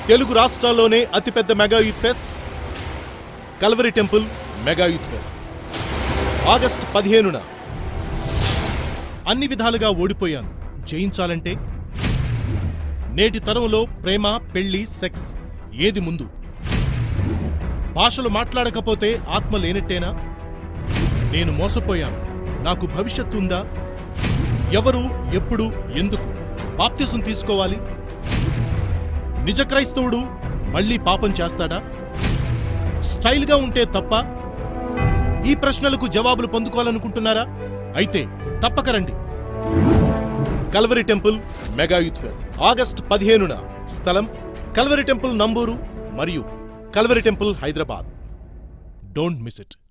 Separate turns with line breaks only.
తెలుగు రాష్ట్రాల్లోనే అతిపెద్ద mega youth fest Calvary temple mega youth fest August పదిహేనున అన్ని విధాలుగా ఓడిపోయాను జయించాలంటే నేటి తరంలో ప్రేమ పెళ్లి సెక్స్ ఏది ముందు భాషలు మాట్లాడకపోతే ఆత్మ లేనట్టేనా నేను మోసపోయాను నాకు భవిష్యత్తు ఉందా ఎవరు ఎప్పుడు ఎందుకు బాప్తిసం తీసుకోవాలి నిజ క్రైస్తవుడు మళ్ళీ పాపం చేస్తాడా స్టైల్గా ఉంటే తప్ప ఈ ప్రశ్నలకు జవాబులు పొందుకోవాలనుకుంటున్నారా అయితే తప్పక రండి Calvary temple mega youth fest August పదిహేనున స్థలం కల్వరి టెంపుల్ నంబూరు మరియు Calvary temple Hyderabad don't miss it